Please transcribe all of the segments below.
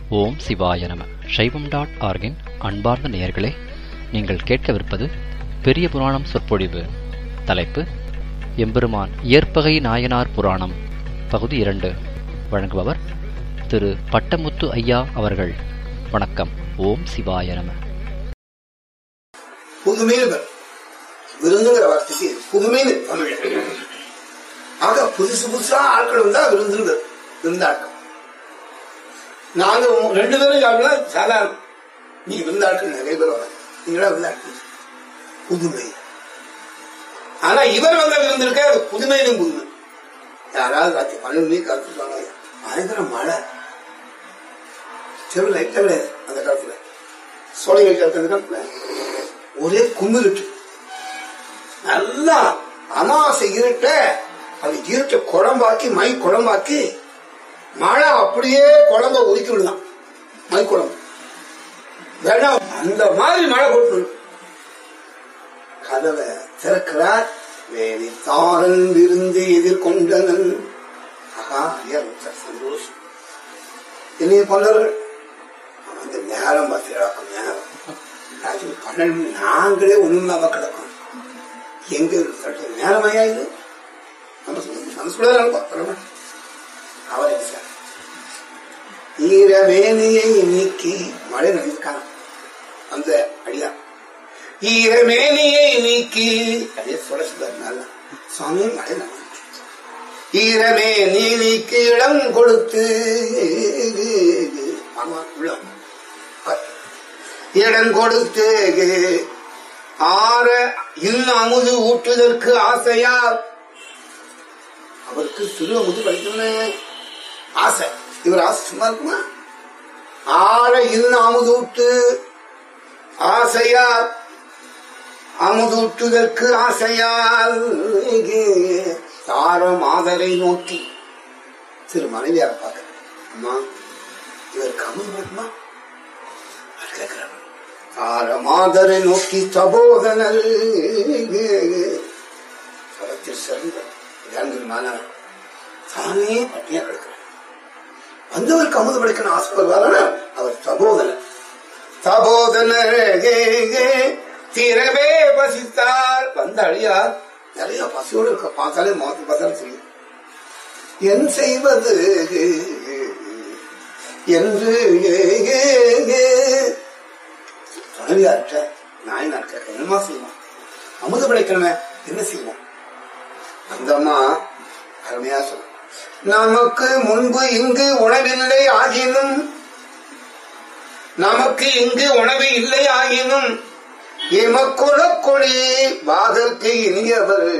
ஓம் சிவாய நம சைவம் டாட் ஆர்கின் அன்பார்ந்த நேயர்களே நீங்கள் கேட்கவிருப்பது பெரிய புராணம் சொற்பொழிவு தலைப்பு எம்பெருமான் இயற்பகை நாயனார் புராணம் பகுதி இரண்டு வழங்குபவர் திரு பட்டமுத்து ஐயா அவர்கள் வணக்கம் ஓம் சிவாய நம புதுமைன்னு பேர். விருந்துங்கிற வார்த்தைக்கு புதுமைன்னு தமிழ் ஆக புதுசு புதுசா ஆட்கள் வந்தா விருந்துன்னு விருந்தாட்கள் நாங்க உ- ரெண்டு பேரும் சாப்பிடா சாதாரண நீ விருந்தாட்கள் நிறைய பேர் வராங்க நீங்களா விருந்தாட்கள் புதுமை ஆனா இவர் வந்த விருந்து இருக்க அது புதுமையிலும் புதுமை யாராவது ராத்திரி பன்னெண்டு மணிக்கு காத்துருப்பாங்க பயங்கர மழை செவல் லைட்டா கிடையாது அந்த காலத்துல சோழ காலத்துல அந்த காலத்துல ஒரே கும்பிருட்டு நல்லா அமாவாசை இருட்ட அது இருட்ட குழம்பாக்கி மை குழம்பாக்கி மழை அப்படியே குழம்ப ஒதுக்கி விடுதான் மை குழம்பு வேணாம் அந்த மாதிரி மழை போட்டு கதவை திறக்கிறார் வேலி தாரன் விருந்து எதிர்கொண்டனன் ஆகா ஐயா ரொம்ப சந்தோஷம் என்னைய பண்ணவர்கள் அந்த நேரம் பார்த்து நேரம் ராத்திரி பன்னெண்டு மணி நாங்களே ஒண்ணும் இல்லாம கிடக்கும் எங்க இருக்கு நேரமையா இது நம்ம சொல்ல- நம்ம சொல்ல அவர் என்ன சார் ஈரமேனியை நீக்கி மழை நடிக்கான அந்த அடியா ஈரமேனியை நீக்கி அதே சொல்ல சொல்ல சுவாமி மழை நடிச்சு ஈரமே நீ நீக்கி இடம் கொடுத்து ஆமா உள்ளம் இடம் கொடுத்து ஆற இன்னும் அமுது ஊட்டுதற்கு ஆசையா அவருக்கு சிறு அமுது படிக்கணும்னு ஆசை இவர் ஆசை சும்மா இருக்குமா ஆற இன்னும் அமுது ஊட்டு ஆசையா அமுதூட்டுதற்கு ஆசையால் தார மாதரை நோக்கி திரு மனைவியார பார்க்க அம்மா இவருக்கு அமுது வேணுமா அவர் கேட்கிறார் தார மாதரை நோக்கி தபோதனல் சரத்தில் சிறந்த மாணவர் தானே பட்டியா கிடக்கிறார் வந்தவருக்கு அமுது படைக்கணும் ஆசைப்படுவாரான அவர் தபோதனர் தபோதனர் திரவே பசித்தார் வந்த அழியார் நிறைய பசியோடு இருக்க பார்த்தாலே முகத்து பார்த்தாலும் தெரியும் என் செய்வது என்று துணைவியார்கிட்ட நாயனார் கேட்க என்னமா செய்வோம் அமுது படைக்கணுமே என்ன செய்வோம் அந்த அம்மா அருமையா சொல்ல நமக்கு முன்பு இங்கு உணவில்லை ஆகினும் நமக்கு இங்கு உணவு இல்லை ஆகினும் எமக்குல கொடி வாதற்கு இனியவர்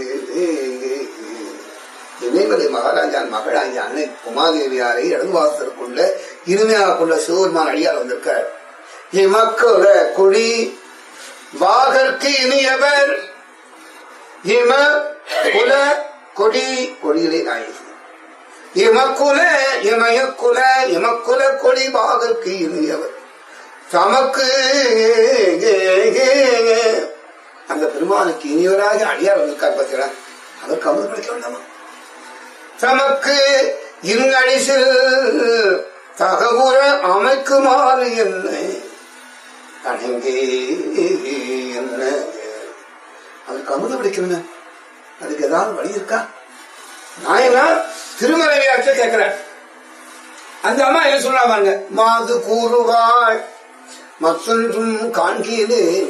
இணைவதை மகாராஜான் மகளாகிய அன்னை உமாதேவியாரை இடதுவாசத்திற்குள்ள இனிமையாக கொண்ட சிவபெருமான் அடியார் வந்திருக்கார் இமக்குல கொடி வாகற்கு இனியவர் இம குல கொடி கொடியிலே நாயகி இமக்குல இமயக்குல இமக்குல கொடி பாகற்கு இனியவர் தமக்கு அந்த பெருமானுக்கு இனியவராக அடியார் வந்திருக்கார் பார்த்தீங்களா அவர் கமல் படிக்க வேண்டாமா தமக்கு இருங்கடிசில் தகவுற அமைக்குமாறு என்ன அடங்கே என்ன அதுக்கு அமுது படிக்கணுங்க அதுக்கு ஏதாவது வழி இருக்கா நாயனார் திருமலைவியாற்ற கேட்கிறார் அந்த அம்மா என்ன சொல்றா பாருங்க மாது கூறுவாள் மற்றொன்றும் காண்கிறேன்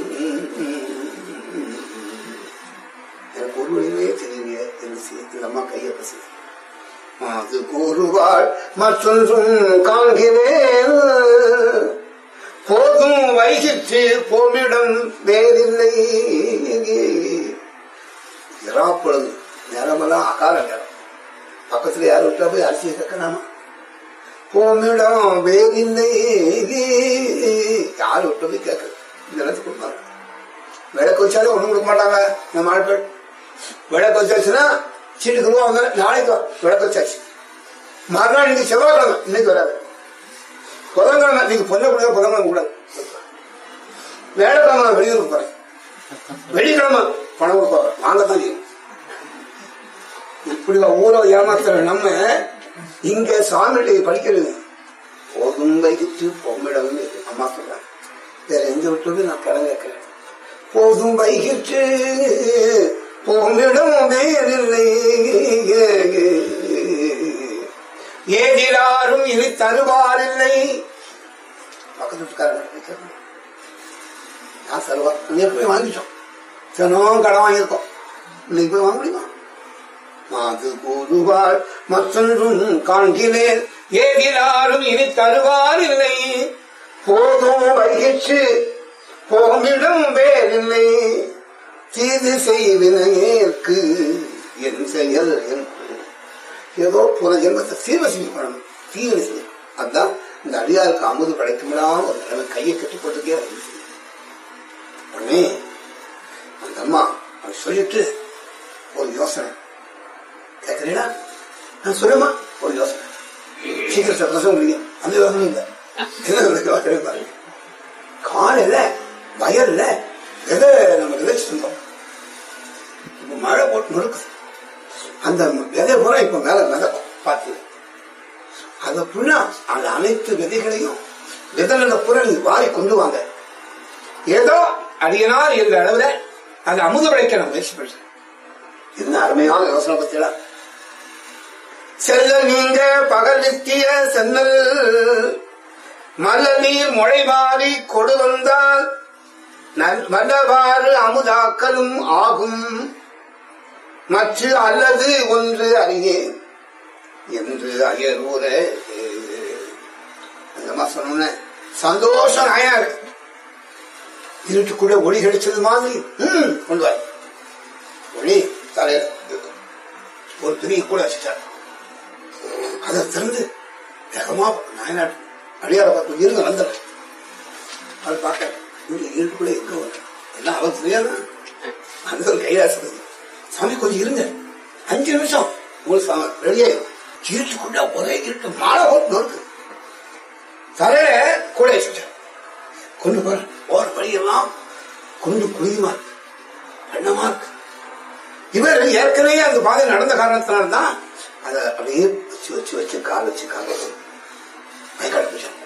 எனக்கு ஒரு வழியே தெரியலையே என்று செய்ய- இந்த அம்மா கையை பசி மாது கூறுவாள் மற்றொன்றும் காண்கிறேன் போதும் வைகிற்று போமிடம் வேறில்லை இராப்பொழுது நேரமெல்லாம் அகால நேரம் பக்கத்துல யாரும் விட்டா போய் அரிசியை கக்கணாமா போமிடம் வேறில்லை யாரும் விட்டு போய் கேட்க இந்த இடத்துக்கு கொடுப்பாங்க விளக்கு வச்சாலும் ஒண்ணும் கொடுக்க மாட்டாங்க நம்ம ஆட்கள் விளக்கு வச்சாச்சுன்னா சீட்டுக்கு ரூபா வந்தா நாளைக்கு வா, விளக்கு வச்சாச்சு மறுநாள் இன்னைக்கு செவ்வாய்க்கிழமை இன்னைக்கு வராது புதன்கிழமை நீங்க பொண்ணு கூட புதன்கிழமை கூடாது வேலைக்கிழமை நான் வெளியூருக்கு போறேன் வெள்ளிக்கிழமை பணம் கொடுப்பாங்க வாங்கத்தான் செய்யும் இப்படி ஊரை ஏமாத்துற நம்ம இங்க சாமியை படிக்கிறது போதும் வைகிட்டு பொம்மிடம் அம்மா சொல்றாங்க வேற எந்த விட்டு நான் கடன் கேட்கிறேன் போதும் வைகிட்டு பொம்மிடம் வேறில்லை ஏதிலாரும் இனி தருவாரில்லை பக்கத்து வீட்டுக்காரங்க நான் தருவா நேற்று போய் வாங்கிட்டோம் தினம் கடன் வாங்கியிருக்கோம் இன்னைக்கு போய் வாங்க முடியுமா மாது கூறுவாள் மற்றொன்றும் காண்கிறேன் ஏதிலாரும் இனி தருவார் இல்லை போதும் வைகிற்று போமிடம் வேறில்லை தீது செய்வினையேற்கு என் செயல் என்று ஏதோ புற ஜென்மத்தை சீர்வசிங்க பண்ணணும் தீவிர செய்யணும் அதுதான் இந்த அடியாருக்கு அமுது படைக்குமிடாம ஒரு நிலைமை கையை கட்டி போட்டுக்கே இருந்துச்சு உடனே அந்த அம்மா அப்படி சொல்லிட்டு ஒரு யோசனை கேட்கறீங்களா நான் சொல்லுமா ஒரு யோசனை சீக்கிரத்தை பிரசவம் முடியும் அந்த யோசனை இல்லை என்ன ஒரு யோசனை பாருங்க காலையில வயல்ல விதை நம்ம விதைச்சிட்டு இருந்தோம் இப்ப மழை போட்டு நொறுக்குது அந்த விதை பூரா இப்ப மேல மிதக்கும் பார்த்து அத புண்ணா அந்த அனைத்து விதைகளையும் விதைகளை பூரா நீ வாரி கொண்டு வாங்க ஏதோ அடியனார் என்ற அளவுல அது அமுத விளைக்க நான் முயற்சி பண்றேன் என்ன அருமையான யோசனை பத்தியா செல்ல நீங்க பகல் நித்திய சென்னல் மல நீர் முளை மாறி கொடு வந்தால் நல்- வல்லவாறு அமுதாக்கலும் ஆகும் மற்ற அல்லது ஒன்று அறியேன் என்று அயரூர அந்த சொன்ன சந்தோஷம் நாயா இருக்கு இருட்டுக்குள்ள ஒளி கிடைச்சது மாதிரி ம், கொண்டு வாய் ஒளி தலையில ஒரு துணி கூட வச்சுட்டார் அதை திறந்து வேகமா நாயனார் அடியார பார்த்து இருங்க வந்த அது பார்க்க இங்க இருட்டுக்குள்ள எங்க வரும் எல்லாம் அவன் தெரியாதான் அந்த ஒரு கைலாசம் சாமி கொஞ்சம் இருங்க அஞ்சு நிமிஷம் உங்களுக்கு ரெடியாயிரும் இருட்டுக்குள்ள ஒரே இருட்டு மாலை போட்டு இருக்கு தலையில கூட வச்சுட்டார் கொண்டு போற போற வழியெல்லாம் கொண்டு குழியுமா இருக்கு பண்ணமா இருக்கு இவர் ஏற்கனவே அந்த பாதை நடந்த காரணத்தினால்தான் அதை அப்படியே வச்சு வச்சு வச்சு கால் வச்சு கால் வச்சு பயக்காடு போயிட்டாங்க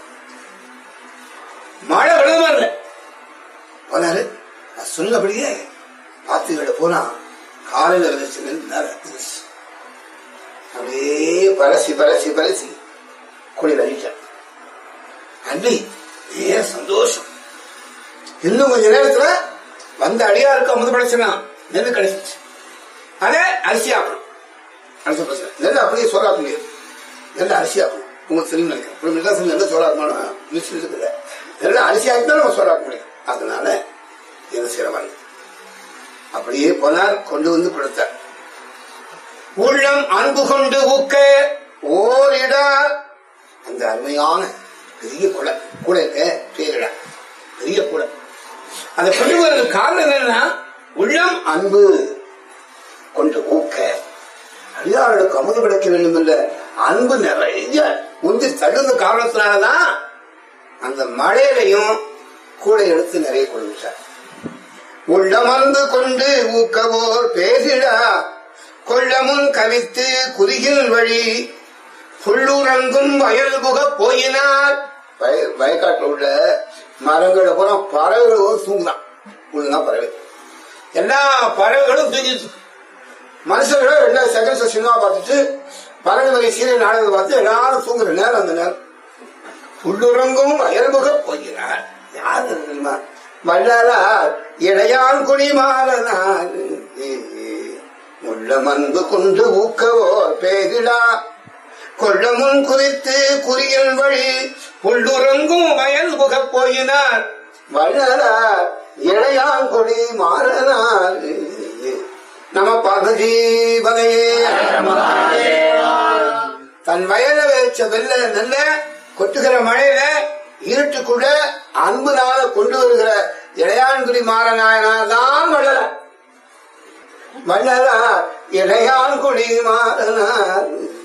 மழை விழுதுமா இல்ல போனாரு நான் சொன்னபடியே பாத்துக்கிட்ட போனா காலையில விதைச்சு நெல் நேரம் இருந்துச்சு. அப்படியே பரசி பரசி பரசி குளிர் அழிச்சான் அள்ளி நேர சந்தோஷம் இன்னும் கொஞ்ச நேரத்துல வந்த அடியாருக்கு அமுது படைச்சுனா நெல் கிடைச்சிச்சு அதே அரிசி ஆக்கணும் அரிசி பிரச்சனை நெல் அப்படியே சோறாக்க முடியாது நெல் அரிசி ஆக்கணும் உங்களுக்கு தெரியும் நினைக்கிறேன் இப்போ மெட்ராஸ் நெல் சோறாக்கணும் மிஷின் இருக்குது நெல் அரிசி ஆக்கினா நம்ம சோறாக்க முடியும் அதனால என்ன செய்யற மாதிரி அப்படியே போனார் கொண்டு வந்து கொடுத்தார் உள்ளம் அன்பு கொண்டு ஊக்க ஓரிடா அந்த அருமையான பெரிய குடை கூட இருக்க பேரிடா பெரிய குடை அதை கொண்டு வர்றது காரணம் என்னன்னா உள்ளம் அன்பு கொண்டு ஊக்க அடியார்களுக்கு அமுது கிடைக்க வேண்டும் என்ற அன்பு நிறைய உந்தி தகுந்த காரணத்தினாலதான் அந்த மழையிலையும் கூட எடுத்து நிறைய கொள்விச்சார் உள்ளமர்ந்து கொண்டு ஊக்கவோர் பேசிடா கொள்ளமுன் கவித்து குறுகில் வழி புள்ளுறங்கும் வயல் புக போயினார் வய- வயக்காட்டுல உள்ள மரங்களை பூரா பறவைகள் தூங்குதான் உள்ளதான் பறவை எல்லா பறவைகளும் தூங்கிட்டு மனுஷர்களும் ரெண்டு செகண்ட் சினிமா பார்த்துட்டு பறவை வகை சீரியல் நாடகம் பார்த்து எல்லாரும் தூங்குற நேரம் அந்த நேரம் உள்ளுறங்கும் அயல்முக போகிறார் யார் அது தெரியுமா வள்ளலார் இடையான் குடிமாறனார் உள்ளமந்து கொண்டு ஊக்கவோ பேரிடா கொள்ளமுன் குறித்து குறியில் வழி உள்ளுறங்கும் வயல் புகப் போயினார் வள்ளலார் இடையாங்குடி மாறனார் நம பகஜீவனையே தன் வயல வச்ச வெள்ள நெல்ல கொட்டுகிற மழையில இருட்டுக்குள்ள அன்புனால கொண்டு வருகிற இளையான்குடி மாறனாயனார் தான் வள்ளல வள்ளலா இளையான்குடி மாறனார்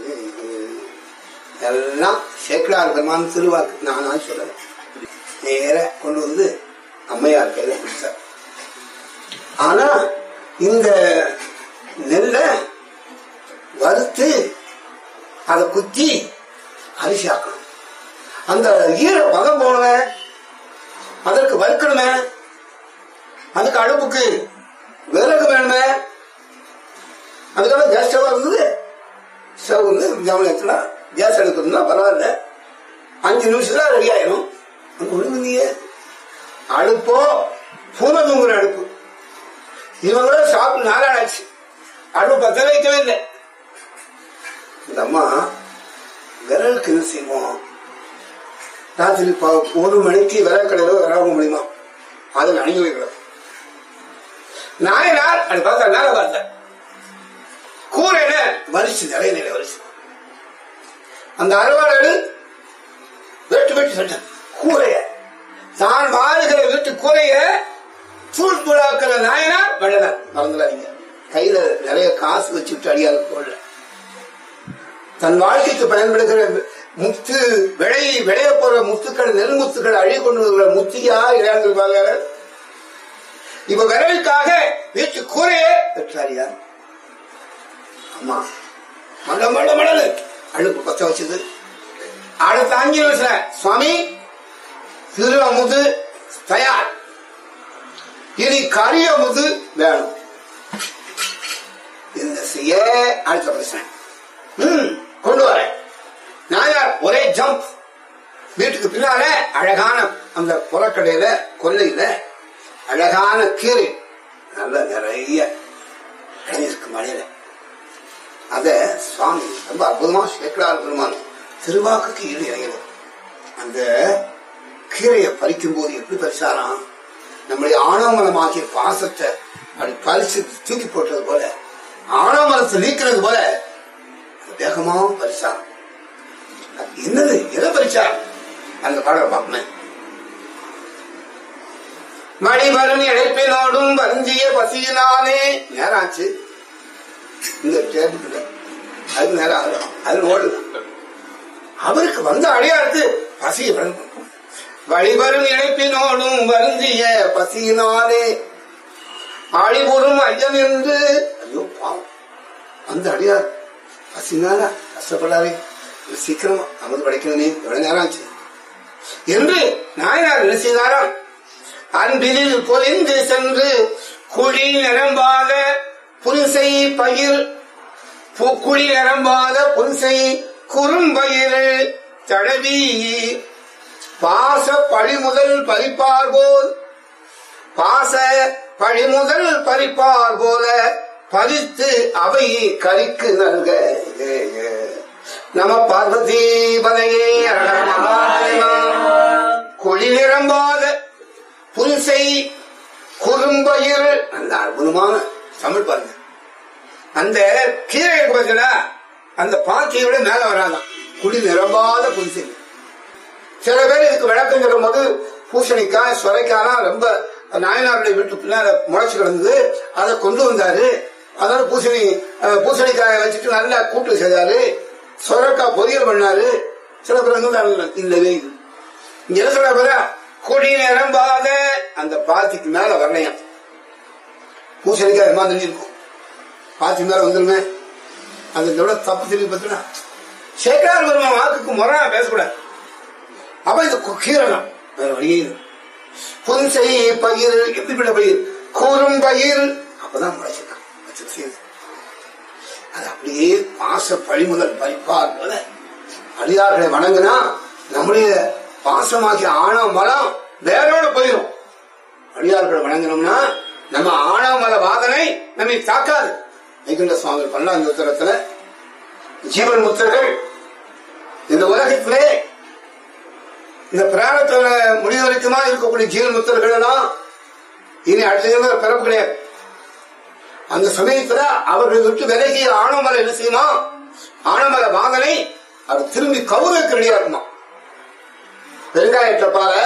எல்லாம் சேக்கலார் பெருமான் திருவாக்கு நானா சொல்லல நேர கொண்டு வந்து அம்மையார் கையில கொடுத்தார் ஆனா இந்த நெல்ல வறுத்து அதை குத்தி அரிசி ஆக்கணும் அந்த ஈர பதம் போகணுமே அதற்கு வறுக்கணுமே அதுக்கு அடுப்புக்கு விறகு வேணுமே அதுக்காக கேஸ் ஸ்டவ் இருந்தது ஸ்டவ் வந்து ஜாமன் கேஸ் எடுக்கணும்னா பரவாயில்ல அஞ்சு நிமிஷத்துல ரெடி ஆயிடும் அங்க ஒண்ணு இல்லையே அடுப்போ பூனை தூங்குற அடுப்பு இவங்கள சாப்பிட்டு நாளாக ஆச்சு அடுப்பு பத்த வைக்கவே இல்லை இந்த அம்மா விரலுக்கு என்ன செய்வோம் ராத்திரி ப- ஒரு மணிக்கு விரல் கடையில விரவ முடியுமா அதில் அணுகி வைக்கிறோம் நாயனார் அது பார்த்தா மேல பார்த்தேன் கூரையில வரிச்சு நிறைய நிலை வரிச்சு அந்த அறுவாடு வெட்டு வெட்டு வெட்டு கூரைய தான் வாழுகிற வீட்டு கூரைய தூள் தூளாக்குற நாயனார் வெள்ளனார் மறந்துடாதீங்க கையில நிறைய காசு வச்சுட்டு அடியாத போடல தன் வாழ்க்கைக்கு பயன்படுகிற முத்து விளை விளைய போற முத்துக்கள் நெல் முத்துக்கள் அழி கொண்டு வருகிற முத்தியா இழந்திருப்பாங்க இப்ப விரலுக்காக வீட்டு கூரையே பெற்றாரியா ஆமா மட மட மடலு அழுப்பு பத்த வச்சது அடுத்த அஞ்சு நிமிஷம் சுவாமி திரு அமுது தயார் இனி கரிய அமுது வேணும் இந்த செய்ய அடுத்த பிரச்சனை ம் கொண்டு வரேன் நாயார் ஒரே ஜம்ப் வீட்டுக்கு பின்னால அழகான அந்த புறக்கடையில கொல்லையில அழகான கீரை நல்ல நிறைய இருக்கு மழையில அத சுவாமி ரொம்ப அற்புதமா சேக்கலார் பெருமான் திருவாக்குக்கு ஈடு இறைகிறது அந்த கீரையை பறிக்கும் போது எப்படி பறிச்சாராம் நம்முடைய ஆணவமலமாகிய பாசத்தை அப்படி பறிச்சு தூக்கி போட்டது போல ஆணவமலத்தை நீக்கிறது போல வேகமா பறிச்சார் அது என்னது எதை பறிச்சார் அந்த பாடலை பார்ப்பேன் மணிவரும் இழைப்பினோடும் வந்திய பசியினாலே நேரம் ஆச்சு இந்த டேபிள் அது நேரம் ஆகும் அது ஓடுது அவருக்கு வந்த அடையாளத்து பசியை வழங்கும் வழிவரும் இழைப்பினோடும் வருந்திய பசியினாலே ஆழிபுறும் ஐயம் என்று ஐயோ பாவம் அந்த அடியார் பசினால கஷ்டப்படாதே சீக்கிரம் அமது படைக்கணுமே எவ்வளவு நேரம் ஆச்சு என்று நாயனார் என்ன செய்தாராம் அன்பினில் பொலிந்து சென்று குழி நிரம்பாத புரிசை பயிர் பு- குழி நிரம்பாத புரிசை குறும்பயிர் தடவி பாச பழிமுதல் பறிப்பார் போல் பாச பழிமுதல் பறிப்பார் போல பறித்து அவை கரிக்கு நல்க நம பார்வதி பதையே குழி நிரம்பாத புன்சை குறும்பயிர் அந்த அற்புதமான தமிழ் பாருங்க அந்த கீரை இருக்கு பார்த்தீங்களா அந்த பாக்கியோட மேல வராதான் குடி நிரம்பாத புன்சை சில பேர் இதுக்கு விளக்கம் சொல்லும் போது பூசணிக்காய் சுரைக்காய்லாம் ரொம்ப நாயனாருடைய வீட்டு பின்னால முளைச்சு கிடந்தது அதை கொண்டு வந்தாரு அதோட பூசணி அஹ், பூசணிக்காயை வச்சுட்டு நல்லா கூட்டு செய்தாரு சுரைக்காய் பொரியல் பண்ணாரு சில பேர் வந்து நல்ல- இல்லவே இல்லை இங்க என்ன சொல்ற பாரு கொடி நிரம்பாத அந்த பாத்திக்கு மேல வரலையாம் பூசணிக்காய் மாதிரி இருக்கும் பாத்தி மேல வந்துருமே அது விட தப்பு திரும்பி பார்த்தா சேகரார் வருமா வாக்குக்கு முறை பேசக்கூடாது அப்ப இது கு- கீரலாம் வேற வழியே இல்லை புன்சை பயிர் எப்படிப்பட்ட பயிர் கூறும் பயிர் அப்பதான் முளைச்சிருக்கான் வச்சு செய்யுது. அது அப்படியே பாச பழிமுதல் பறிப்பார் போல அடியார்களை வணங்கினா நம்முடைய பாசமாகிய ஆணவ மலம் வேரோட போயிடும் அடியார்களை வணங்கினோம்னா நம்ம ஆணவ மல வாதனை நம்மை தாக்காது வைகுண்ட சுவாமி பல்லாண்டு உத்தரத்துல ஜீவன் முத்தர்கள் இந்த உலகத்திலே இந்த பிராணத்துல முடிவு வரைக்குமா இருக்கக்கூடிய ஜீவன் முத்தர்கள் எல்லாம் இனி அடுத்த ஜென்மத்துல பிறப்பு கிடையாது அந்த சமயத்துல அவர்கள் விட்டு விலகிய ஆணவமலை என்ன செய்யுமா ஆணவமலை வாதனை அவர் திரும்பி கவுருக்கு ரெடியா இருக்குமா பெருங்காயத்தை பாரு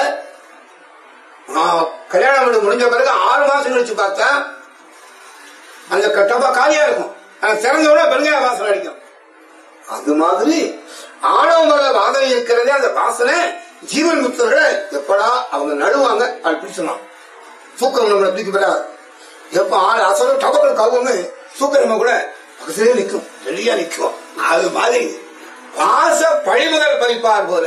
கல்யாணம் பண்ணி முடிஞ்ச பிறகு ஆறு மாசம் கழிச்சு பார்த்தா அந்த டப்பா காலியா இருக்கும் அது திறந்த விட பெருங்காய வாசனை அடிக்கும் அது மாதிரி ஆணவமல வாதனை இருக்கிறதே அந்த வாசனை ஜீவன் முத்தர்களை எப்படா அவங்க நடுவாங்க அது பிடிச்சலாம் தூக்கம் நம்மளை பிடிக்க பெறாது எப்ப ஆள் அசல டபக்கல் கவுன்னு தூக்கம் நம்ம கூட பக்கத்திலே நிற்கும் ரெடியா நிற்கும் அது மாதிரி பாச பழிமுதல் பறிப்பார் போல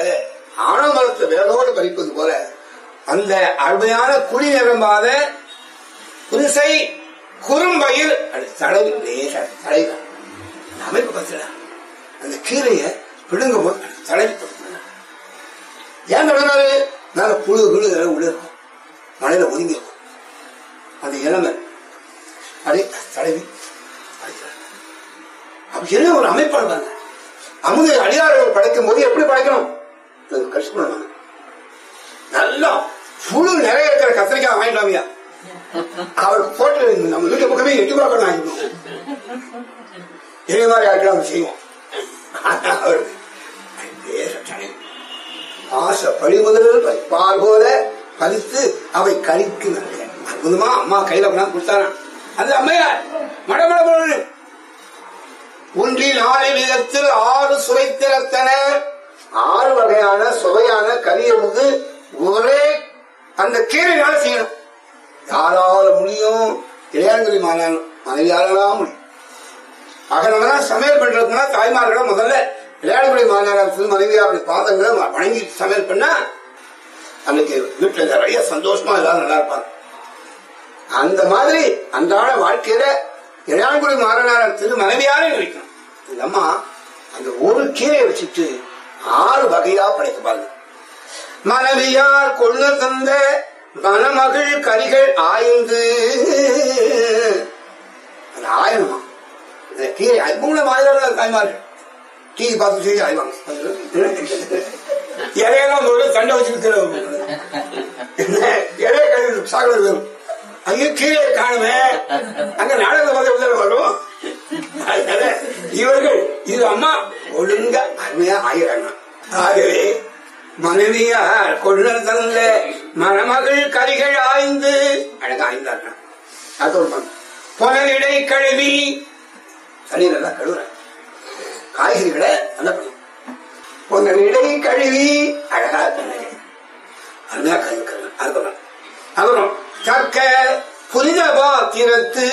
ஆனமரத்தை வேரோடு பறிப்பது போல அந்த அருமையான குழி நிரம்பாத புதுசை குறும்பயிர் அது தடவி லேசா தடவி அந்த அமைப்பு பத்திர அந்த கீரையை பிடுங்கும் போது அது தடவி கொடுக்கணும். ஏன் தடவினாரு மேல புழு குழு இதெல்லாம் உள்ள இருக்கும் மழையில ஒதுங்கி இருக்கும் அந்த இளமை அப்படியே தடவி படைக்கிறார். அப்ப என்ன ஒரு அமைப்பாடு பாருங்க அமுதை அடியார்கள் படைக்கும் போது எப்படி படைக்கணும் கஷ்டப்படுவாங்க நல்லா புழு நிறைய இருக்கிற கத்திரிக்காய் வாங்கிட்டு வாங்கய்யா. அவருக்கு போட்டு நம்ம வீட்டு பக்கமே எட்டு ரூபா கூட வாங்கிக்கணும் இதே மாதிரி ஆட்கள் அவங்க செய்வோம் ஆனா அவர் பேச தடவி. ஆசை பழிமுதல் பறிப்பார் போல பறித்து அவை கழிக்கு அற்புதமா அம்மா கையில கொண்டாந்து கொடுத்தாராம் அது அம்மையார் மட மட மட ஒன்றில் நாலு விதத்தில் ஆறு சுவை திறத்தன ஆறு வகையான சுவையான கரியமுது ஒரே அந்த கீரைனால செய்யணும் யாரால முடியும் இளையான்குடி மாநாள் மனைவியாலாம் முடியும் ஆக நம்ம தான் சமையல் பண்றதுக்குன்னா தாய்மார்களை முதல்ல இளையான்குடி மாநகரத்தில் மனைவியாருடைய பாதங்களை வணங்கி சமையல் பண்ணா அன்னைக்கு வீட்டுல நிறைய சந்தோஷமா எல்லாரும் நல்லா இருப்பாங்க அந்த மாதிரி அன்றாட வாழ்க்கையில இளையான்குடி மாநகர திரு மனைவியாரே இருக்கணும் இந்த அம்மா அந்த ஒரு கீரையை வச்சுட்டு ஆறு வகையா படைக்க பாருங்க மனைவியார் கொள்ள தந்த மணமகள் கரிகள் ஆய்ந்து அது ஆயணுமா இந்த கீரை மூணு ஆயிரம் தாய்மார்கள் டீ பார்த்து செய்து ஆய்வாங்க இறையெல்லாம் ஒரு தண்டை வச்சுருக்கிறவங்க இறைய கழிவு சாகர் வரும் அங்கே கீழே காணுமே அங்க நாடக மதம் வரும் அதனால இவர்கள் இது அம்மா ஒழுங்கா அருமையா ஆகிறாங்க ஆகவே மனைவியார் கொள்ள தந்த மணமகள் கரிகள் ஆய்ந்து அழகா ஆய்ந்தாங்க அது ஒரு பங்கு புனலிடை கழுவி தண்ணி நல்லா கழுவுறேன் காய்கறிகளை நல்லா பண்ணும் புனலிடை கழுவி அழகா பண்ணேன் அருமையா கழுவுக்கிறேன் அது பண்ண அப்புறம் கற்க புனித பாத்திரத்து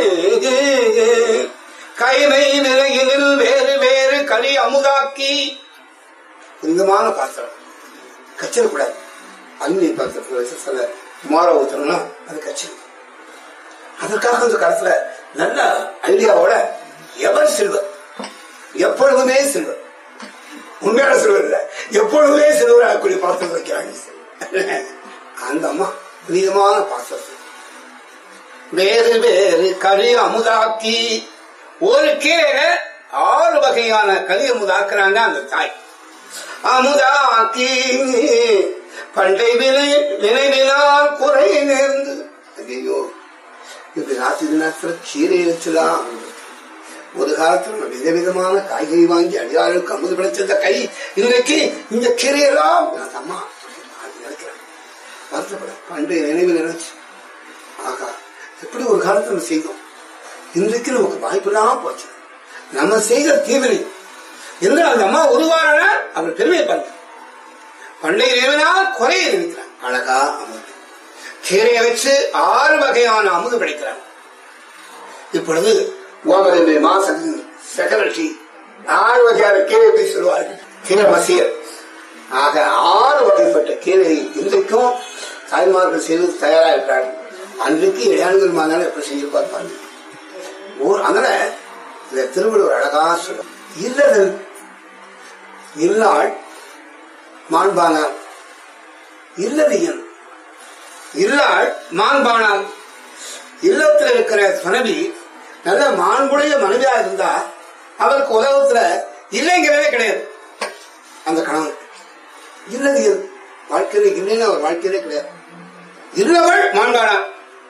கைமை நிலையினில் வேறு வேறு களி அமுதாக்கி புனிதமான பாத்திரம் கச்சிடக்கூடாது அக்னி பாத்திரத்தில் வச்சு சில மாற ஊத்தணும்னா அது கச்சிடும் அதற்காக அந்த காலத்துல நல்ல ஐடியாவோட எவர் சில்வர் எப்பொழுதுமே சில்வர் உண்மையான சில்வர் இல்ல எப்பொழுதுமே சில்வர் ஆகக்கூடிய பாத்திரம் வைக்கிறாங்க அந்த அம்மா புனிதமான பாத்திரம் வேறு வேறு களி அமுதாக்கி ஒரு கீரை ஆறு வகையான களி அமுதாக்குறாங்க அந்த தாய் அமுதாக்கி பண்டை வினை நினைவினால் குறை நேர்ந்து ஐயோ இப்படி ராத்திரி நேரத்துல கீரை வச்சுலாம் ஒரு காலத்துல நம்ம விதவிதமான காய்கறி வாங்கி அடியாளுக்கு அமுது பிடிச்சிருந்த கை இன்றைக்கு இந்த கீரையெல்லாம் அந்த அம்மா நினைக்கிறேன் வருத்தப்பட பண்டைய நினைவு நினைச்சு ஆகா எப்படி ஒரு காலத்துல நம்ம செய்தோம் இன்றைக்கு நமக்கு வாய்ப்புலாம் போச்சு நம்ம செய்த தீவிரை என்று அந்த அம்மா உருவான அவர் பெருமை பண்ண பண்டைய நினைவினால் குறைய நினைக்கிறான் அழகா அமுது கீரையை வச்சு ஆறு வகையான அமுது படைக்கிறாங்க இப்பொழுது ஓமரம்பி மாசம் செக்ரட்டரி ஆறு வகையான கீரை எப்படி சொல்லுவார்கள் கீரை மசியர் ஆக ஆறு வகைப்பட்ட கீரை இன்றைக்கும் தாய்மார்கள் செய்து தயாரா இருக்கிறார்கள் அன்றைக்கு இளையான்கள் மாதான எப்படி செஞ்சு பார்ப்பாங்க ஊர் அதனால இந்த திருவள்ளுவர் அழகா சொல்லும் இல்லது இல்லாள் மாண்பானார் இல்லதியன் இல்லாள் மாண்பானார் இல்லத்தில் இருக்கிற மனைவி நல்ல மாண்புடைய மனைவியா இருந்தா அவருக்கு உலகத்துல இல்லைங்கிறதே கிடையாது அந்த கணவன் இல்லதியன் வாழ்க்கையில இல்லைன்னு அவர் வாழ்க்கையிலே கிடையாது இருந்தவள் மாண்பானார்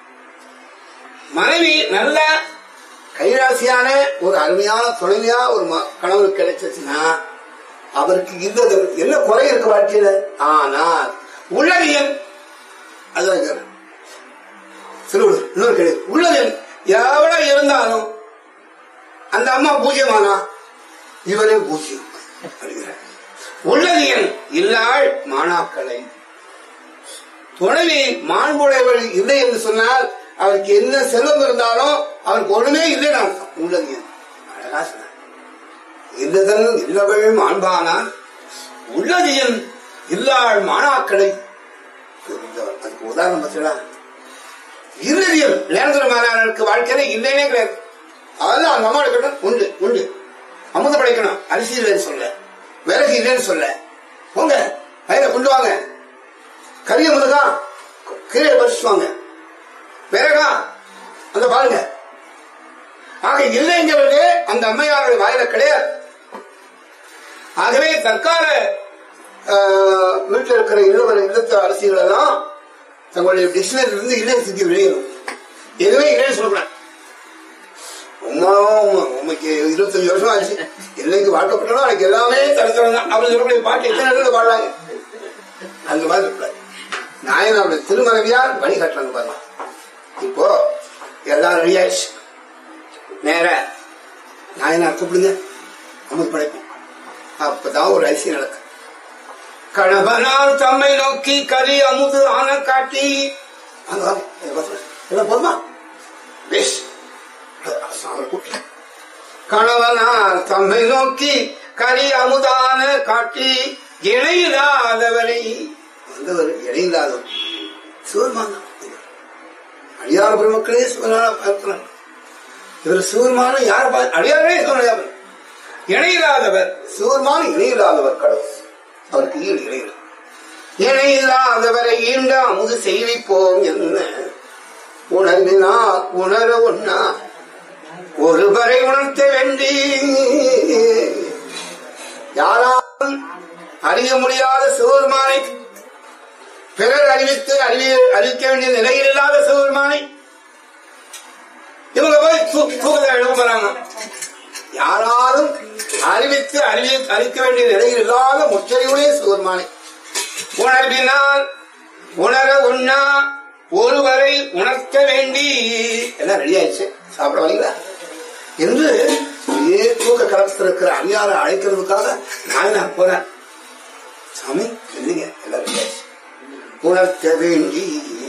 மனைவி நல்ல கைராசியான ஒரு அருமையான துணைவியா ஒரு ம- கணவனுக்கு கிடைச்சிச்சுன்னா அவருக்கு இருந்தது என்ன குறை இருக்கு வாழ்க்கையில ஆனால் உள்ளவியல் அதுதான் திருவள்ளுவர் இன்னொரு கிடையாது உள்ளவியல் எவ்வளவு இருந்தாலும் அந்த அம்மா பூஜ்யமானா இவனே பூஜ்யம் அப்படிங்கிறார். உள்ளவியல் இல்லாள் மாணாக்களை துணைவி மாண்புடையவள் இல்லை என்று சொன்னால் அவருக்கு என்ன செல்வம் இருந்தாலும் அவருக்கு ஒண்ணுமே இல்லைன்னு அர்த்தம் உள்ளது அழகா சொன்னார் இல்லதன் இல்லவள் மாண்பானா உள்ளதியன் இல்லாள் மாணாக்கடை புரிந்தவர். அதுக்கு உதாரணம் பார்த்தீங்களா இறுதியில் நேந்திர மாணவர்களுக்கு வாழ்க்கையில இல்லைனே கிடையாது அதெல்லாம் அந்த அம்மா இருக்கட்டும் உண்டு உண்டு அமுத படைக்கணும் அரிசி இல்லைன்னு சொல்ல விறகு இல்லைன்னு சொல்ல போங்க வயல கொண்டு வாங்க கறி அமுதா கீழே பறிச்சுவாங்க விறகா அந்த பாருங்க ஆக இல்லைங்கிறது அந்த அம்மையாருடைய வாயில கிடையாது ஆகவே தற்கால ஆஹ், வீட்டில் இருக்கிற இல்லவர் இல்லத்து அரசியல் எல்லாம் தங்களுடைய டிக்ஷனரி இருந்து இல்லை சுத்தி வெளியிடும் எதுவுமே இல்லைன்னு சொல்லக்கூடாது உமா உமா, உமைக்கு இருபத்தஞ்சு வருஷம் ஆச்சு என்னைக்கு வாழ்க்கப்பட்டாலும் அதுக்கு எல்லாமே தடுத்தவங்க தான் அப்படின்னு சொல்லக்கூடிய பாட்டு எத்தனை இடத்துல பாடுறாங்க அந்த மாதிரி இருக்காது நாயனாருடைய திருமறைவியார் வழி கட்டுறாங்க பாருங்க இப்போ எல்லாம் ரெடி ஆயிடுச்சு நேர நாயனார் கூப்பிடுங்க அமுது படைப்போம் அப்பதான் ஒரு ஐசியம் நடக்கும் கணவனால் தம்மை நோக்கி கரி அமுது ஆன காட்டி அங்க வாங்க. இதை பார்த்து. எல்லாம் போதுமா பேஷ் அவர் கூப்பிட்டு கணவனார் தம்மை நோக்கி கரி அமுதான காட்டி இணையில்லாதவரை வந்தவர் இணையில்லாதவர் சிவருமான் அடியார பெருமக்களே சிவனான பார்க்கிறார் இவர் சிவருமான யார் பா- அடியாரே சிவனையாவர் இணையில்லாதவர் சிவருமான இணையில்லாதவர் கடவுள் அவருக்கு ஈடு இணையில இணையில்லாதவரை ஈண்ட அமுது செய்விப்போம் என்ன உணர்வினால் உணர ஒன்னா ஒருவரை உணர்த்த வேண்டி யாராலும் அறிய முடியாத சிவபெருமானை பிறர் அறிவித்து அறிவி அறிவிக்க வேண்டிய நிலையில் இல்லாத சிவபெருமானை இவங்க போய் தூ- தூக்கத்தை எழுத போறாங்க யாராலும் அறிவித்து அறிவி அறிவிக்க வேண்டிய நிலையில் இல்லாத முச்சரிவுடைய சிவபெருமானை உணர்வினால் உணர உண்ணா ஒருவரை உணர்த்த வேண்டி எல்லாம் ரெடி ஆயிடுச்சு சாப்பிட வரீங்களா என்று ஏ தூக்க கலத்தில் இருக்கிற அடியாரை அழைக்கிறதுக்காக நாயனார் போறேன் சாமி இல்லைங்க எல்லாம் ரெடி ஆயிடுச்சு உணர்த்த வேண்டி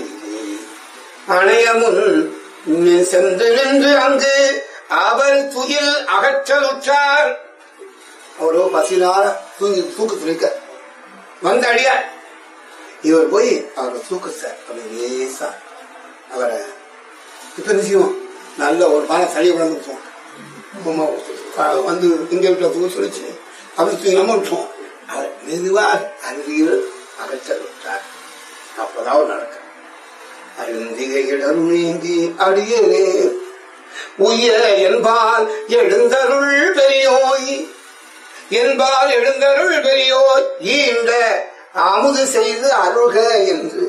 அணைய முன் சென்று நின்று அங்கு அவர் துயில் அகற்றலுற்றார் அவரோ பசினார தூங்கி தூக்கு துணிக்க வந்த அடியார் இவர் போய் அவரை தூக்கத்தை அப்படி லேசா அவரை இப்ப என்ன செய்வோம் நல்ல ஒரு பானை சளி உடம்பு விட்டுவோம் சும்மா ப- வந்து இங்க வீட்டுல தூக்க சொல்லிச்சு அப்படி தூக்கி நம்ம விட்டுவோம் அவர் மெதுவா அருகில் அகற்றல் விட்டார் அப்பதான் அவர் நடக்க அருந்திகை இடர் நீங்கி அடியனே உய என்பால் எழுந்தருள் பெரியோய் என்பால் எழுந்தருள் பெரியோய் ஈண்ட அமுது செய்து அருக என்று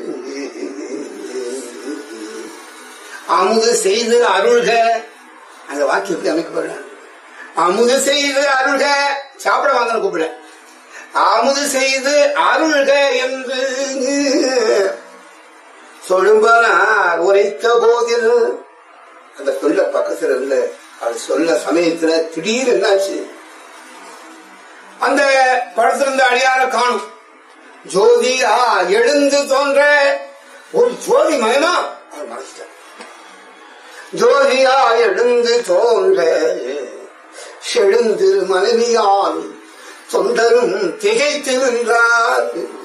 அமுது செய்து அருள்க அந்த வாக்கியம் எப்படி அமைக்கப்படுற அமுது செய்து அருள்க சாப்பிட வாங்கன்னு கூப்பிட அமுது செய்து அருள்க என்று சொல்லும்பனார் உரைத்த போதில் அந்த சொல்ல பக்கத்துல இருந்த அது சொல்ல சமயத்துல திடீர் என்னாச்சு அந்த படத்திலிருந்த அடியார காணும் ஜோதியா எழுந்து தோன்ற ஒரு ஜோதி மயமா அவர் மறைச்சிட்டார் ஜோதியா எழுந்து தோன்ற செழுந்து மனைவியால் தொண்டரும் திகைத்து நின்றார்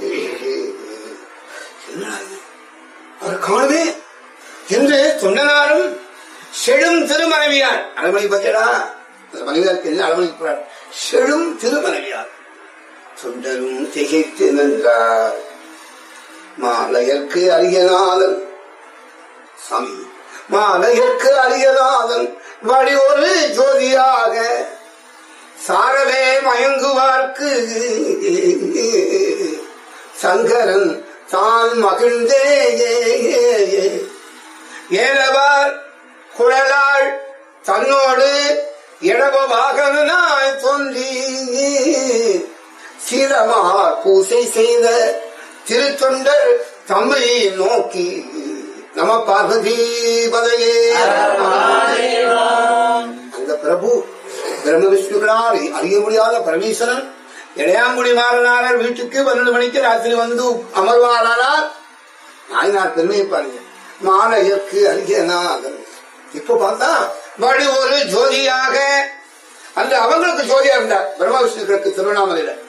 என்னடா இது? அவர் காணவே என்று தொண்டனாரும் செழும் திருமனைவியார் அரண்மனை பத்தியடா அந்த மனைவியாருக்கு என்ன அரண்மனை போறார் செழும் திருமனைவியார் தொண்டரும் திகைத்து நின்றார் மாலையர்க்கு அரியநாதன் சாமி மாலையர்க்கு அரியநாதன் வழி ஒரு ஜோதியாக சாரவே மயங்குவார்க்கு சங்கரன் தான் மகிழ்ந்தே ஏலவார் குழலாள் தன்னோடு இடவ வாகனாய் தோன்றி சீரமார் பூசை செய்த திருத்தொண்டர் தம்மை நோக்கி நம பார்வதி பதையே அந்த பிரபு பிரம்ம விஷ்ணுகளால் அறிய முடியாத பரமேஸ்வரன் இளையாங்குடி மாறனாளர் வீட்டுக்கு பன்னெண்டு மணிக்கு ராத்திரி வந்து அமர்வாளார் நாயனார் பெருமையை பாருங்க மாலையற்கு அருகேநாதன் இப்ப பார்த்தா வழி ஒரு ஜோதியாக அந்த அவங்களுக்கு ஜோதியா இருந்தார் பிரம்ம விஷ்ணுக்களுக்கு திருவண்ணாமலையில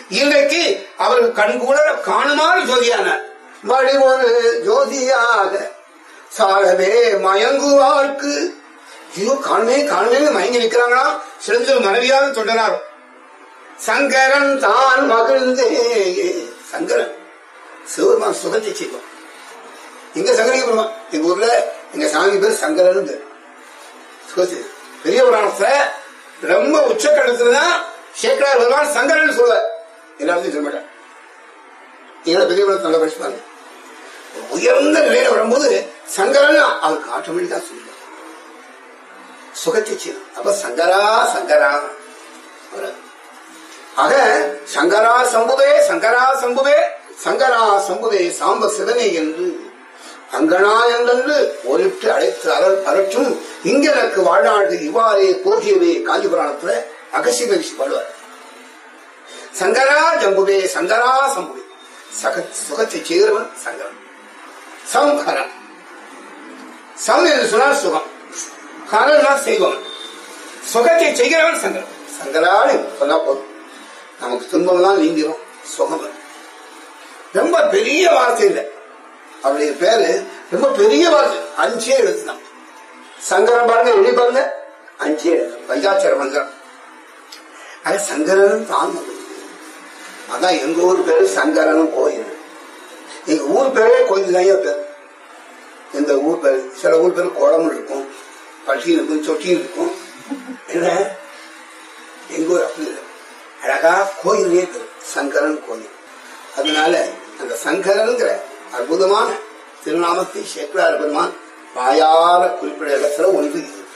இன்றைக்கு அவர்கள் கண்கூட காணுமாறு ஜோதியானார் வடிவொரு ஜோதியாக சாலவே மயங்குவார்க்கு ஐயோ காணுமே காணுமே மயங்கி நிற்கிறாங்களா சிறந்த மனைவியாக தொடரார் சங்கரன் தான் மகிழ்ந்தே சங்கரன் சிவபெருமான் சுகத்தை செய்வோம் எங்க சங்கரிக்க பெருமான் எங்க ஊர்ல எங்க சாமி பேர் சங்கரன் பேர் சுகத்தை பெரிய புராணத்துல ரொம்ப உச்சக்கட்டத்துலதான் சேக்கரார் பகவான் சங்கரன் சொல்லுவார் எல்லாத்தையும் சொல்ல மாட்டார் நீங்க பெரிய புராணத்தை நல்லா படிச்சு பாருங்க உயர்ந்த நிலையில வரும்போது சங்கரன் அவருக்கு ஆட்டோமேட்டிக் தான் சொல்லுவார் சுகத்தை செய்யும் அப்ப சங்கரா சங்கரா அவரு- ஆக சங்கரா சம்புவே சங்கரா சம்புவே சங்கரா சம்புவே சாம்ப சிவனே என்று அங்கனா என்றென்று ஒலிட்டு அழைத்து அலர் அரற்றும் இங்க எனக்கு வாழ்நாடு இவ்வாறே போகியவே காஞ்சி புராணத்துல அகசி மகிழ்ச்சி பாடுவார் சங்கரா ஜம்புவே சங்கரா சம்புவே சக சுகத்தை செய்கிறவன் சங்கரன் சம்ஹரன் சம் என்று சொன்னால் சுகம் ஹரனா செய்வன் சுகத்தை செய்கிறவன் சங்கரன் சங்கரான்னு சொன்னா போதும் நமக்கு துன்பம்லாம் நீங்கிரும் சுகம் வரும். ரொம்ப பெரிய வார்த்தை இல்லை அவருடைய பேரு ரொம்ப பெரிய வார்த்தை அஞ்சே எழுத்துதான் சங்கரன் பாருங்க எழுதி பாருங்க அஞ்சே எழுத்து பஞ்சாட்சர மந்திரம் அது சங்கரன் தான் மகிழ்ச்சி. அதான் எங்க ஊர் பேரு சங்கரன் கோயில் எங்க ஊர் பேரே கோயில் தான் பேர் இந்த ஊர் பேர் சில ஊர் பேர் குளம் இருக்கும் பட்டி இருக்கும் சொட்டி இருக்கும் என்ன எங்க ஊர் அப்படி இல்லை அழகா கோயிலே பேர் சங்கரன் கோயில் அதனால அந்த சங்கரன்கிற அற்புதமான திருநாமத்தை சேக்கரார் பெருமான் வாயார குறிப்பிட இடத்துல ஒன்று